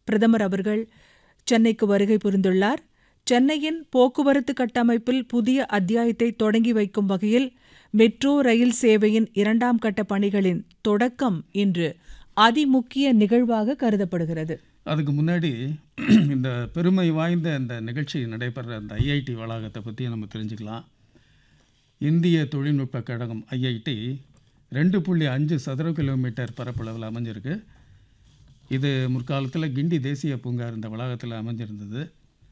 பிரதமர் அவர்கள் சென்னைக்கு வருகை புரிந்துள்ளார் சென்னையின் போக்குவரத்து கட்டமைப்பில் புதிய அத்தியாயத்தை தொடங்கி வைக்கும் வகையில் மெட்ரோ ரயில் சேவையின் இரண்டாம் கட்ட பணிகளின் தொடக்கம் இன்று அதிமுக்கிய நிகழ்வாக கருதப்படுகிறது அதுக்கு முன்னாடி இந்த பெருமை வாய்ந்த இந்த நிகழ்ச்சி நடைபெற அந்த ஐஐடி வளாகத்தை பற்றி நம்ம தெரிஞ்சுக்கலாம் இந்திய தொழில்நுட்ப கழகம் ஐஐடி ரெண்டு புள்ளி அஞ்சு சதுர கிலோமீட்டர் பரப்பளவில் அமைஞ்சிருக்கு இது முற்காலத்தில் கிண்டி தேசிய பூங்கா இருந்த வளாகத்தில் அமைஞ்சிருந்தது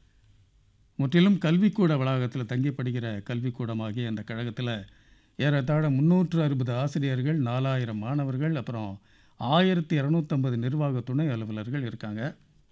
முற்றிலும் கல்விக்கூட வளாகத்தில் தங்கி படிக்கிற கல்விக்கூடமாகிய அந்த கழகத்தில் ஏறத்தாழ முந்நூற்று அறுபது ஆசிரியர்கள் நாலாயிரம் மாணவர்கள் அப்புறம் ஆயிரத்தி இரநூத்தம்பது நிர்வாக துணை அலுவலர்கள் இருக்காங்க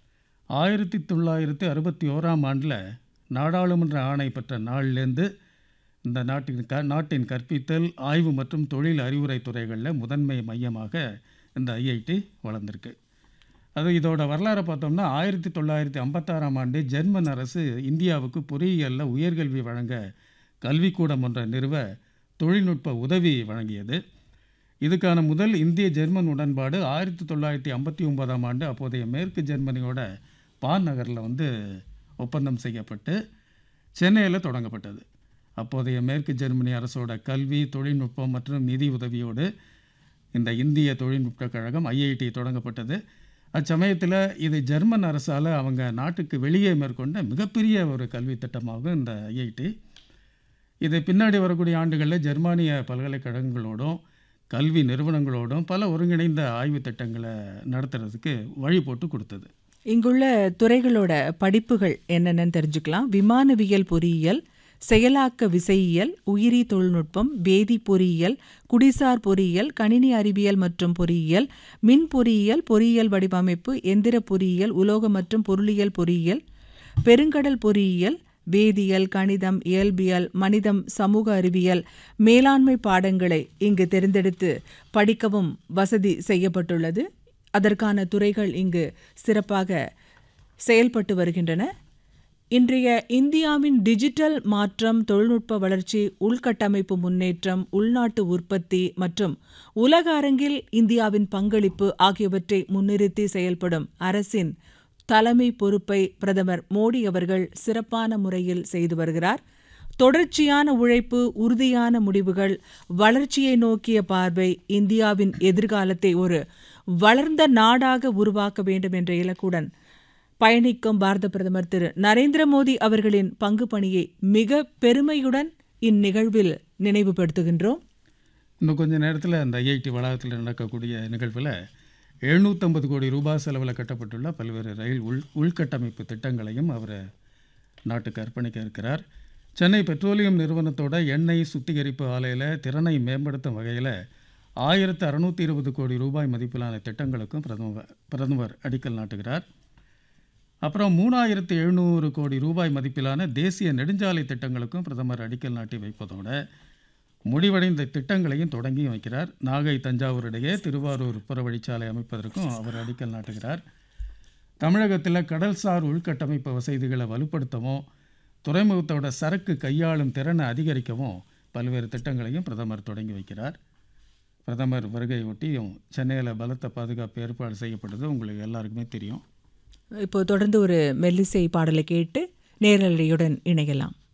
ஆயிரத்தி தொள்ளாயிரத்தி அறுபத்தி ஓராம் ஆண்டில் நாடாளுமன்ற ஆணை பெற்ற நாள்லேருந்து இந்த நாட்டின் க நாட்டின் கற்பித்தல் ஆய்வு மற்றும் தொழில் அறிவுரை துறைகளில் முதன்மை மையமாக இந்த ஐஐடி வளர்ந்திருக்கு அது இதோட வரலாறை பார்த்தோம்னா ஆயிரத்தி தொள்ளாயிரத்தி ஐம்பத்தாறாம் ஆண்டு ஜெர்மன் அரசு இந்தியாவுக்கு பொறியியலில் உயர்கல்வி வழங்க கல்விக்கூடம் ஒன்றை நிறுவ தொழில்நுட்ப உதவி வழங்கியது இதுக்கான முதல் இந்திய ஜெர்மன் உடன்பாடு ஆயிரத்தி தொள்ளாயிரத்தி ஐம்பத்தி ஒன்பதாம் ஆண்டு அப்போதைய மேற்கு ஜெர்மனியோட பான் நகரில் வந்து ஒப்பந்தம் செய்யப்பட்டு சென்னையில் தொடங்கப்பட்டது அப்போதைய மேற்கு ஜெர்மனி அரசோட கல்வி தொழில்நுட்பம் மற்றும் நிதி உதவியோடு இந்த இந்திய தொழில்நுட்ப கழகம் ஐஐடி தொடங்கப்பட்டது அச்சமயத்தில் இது ஜெர்மன் அரசால் அவங்க நாட்டுக்கு வெளியே மேற்கொண்ட மிகப்பெரிய ஒரு கல்வி திட்டமாகும் இந்த ஐஐடி இது பின்னாடி வரக்கூடிய ஆண்டுகளில் ஜெர்மானிய பல்கலைக்கழகங்களோடும் கல்வி நிறுவனங்களோடும் பல ஒருங்கிணைந்த ஆய்வு திட்டங்களை நடத்துறதுக்கு வழி போட்டு கொடுத்தது இங்குள்ள துறைகளோட படிப்புகள் என்னென்னு தெரிஞ்சுக்கலாம் விமானவியல் பொறியியல் செயலாக்க விசையியல் உயிரி தொழில்நுட்பம் வேதி பொறியியல் குடிசார் பொறியியல் கணினி அறிவியல் மற்றும் பொறியியல் மின் பொறியியல் பொறியியல் வடிவமைப்பு எந்திர பொறியியல் உலோக மற்றும் பொருளியல் பொறியியல் பெருங்கடல் பொறியியல் வேதியியல் கணிதம் இயல்பியல் மனிதம் சமூக அறிவியல் மேலாண்மை பாடங்களை இங்கு தேர்ந்தெடுத்து படிக்கவும் வசதி செய்யப்பட்டுள்ளது அதற்கான துறைகள் இங்கு சிறப்பாக செயல்பட்டு வருகின்றன இன்றைய இந்தியாவின் டிஜிட்டல் மாற்றம் தொழில்நுட்ப வளர்ச்சி உள்கட்டமைப்பு முன்னேற்றம் உள்நாட்டு உற்பத்தி மற்றும் உலக அரங்கில் இந்தியாவின் பங்களிப்பு ஆகியவற்றை முன்னிறுத்தி செயல்படும் அரசின் தலைமை பொறுப்பை பிரதமர் மோடி அவர்கள் சிறப்பான முறையில் செய்து வருகிறார் தொடர்ச்சியான உழைப்பு உறுதியான முடிவுகள் வளர்ச்சியை நோக்கிய பார்வை இந்தியாவின் எதிர்காலத்தை ஒரு வளர்ந்த நாடாக உருவாக்க வேண்டும் என்ற இலக்குடன் பயணிக்கும் பாரத பிரதமர் திரு நரேந்திர மோடி அவர்களின் பங்கு பணியை மிக பெருமையுடன் இந்நிகழ்வில் நினைவுபடுத்துகின்றோம் இன்னும் கொஞ்ச நேரத்தில் அந்த ஐஐடி வளாகத்தில் நடக்கக்கூடிய நிகழ்வில் எழுநூற்றம்பது கோடி ரூபாய் செலவில் கட்டப்பட்டுள்ள பல்வேறு ரயில் உள் உள்கட்டமைப்பு திட்டங்களையும் அவர் நாட்டுக்கு அர்ப்பணிக்க இருக்கிறார் சென்னை பெட்ரோலியம் நிறுவனத்தோட எண்ணெய் சுத்திகரிப்பு ஆலையில் திறனை மேம்படுத்தும் வகையில் ஆயிரத்து அறுநூற்றி இருபது கோடி ரூபாய் மதிப்பிலான திட்டங்களுக்கும் பிரதமர் பிரதமர் அடிக்கல் நாட்டுகிறார் அப்புறம் மூணாயிரத்து எழுநூறு கோடி ரூபாய் மதிப்பிலான தேசிய நெடுஞ்சாலை திட்டங்களுக்கும் பிரதமர் அடிக்கல் நாட்டி வைப்பதோட முடிவடைந்த திட்டங்களையும் தொடங்கி வைக்கிறார் நாகை தஞ்சாவூர் இடையே திருவாரூர் புறவழிச்சாலை அமைப்பதற்கும் அவர் அடிக்கல் நாட்டுகிறார் தமிழகத்தில் கடல்சார் உள்கட்டமைப்பு வசதிகளை வலுப்படுத்தவும் துறைமுகத்தோட சரக்கு கையாளும் திறனை அதிகரிக்கவும் பல்வேறு திட்டங்களையும் பிரதமர் தொடங்கி வைக்கிறார் பிரதமர் வருகையொட்டியும் சென்னையில் பலத்த பாதுகாப்பு ஏற்பாடு செய்யப்பட்டது உங்களுக்கு எல்லாருக்குமே தெரியும் இப்போ தொடர்ந்து ஒரு மெல்லிசை பாடலை கேட்டு நேரலையுடன் இணையலாம்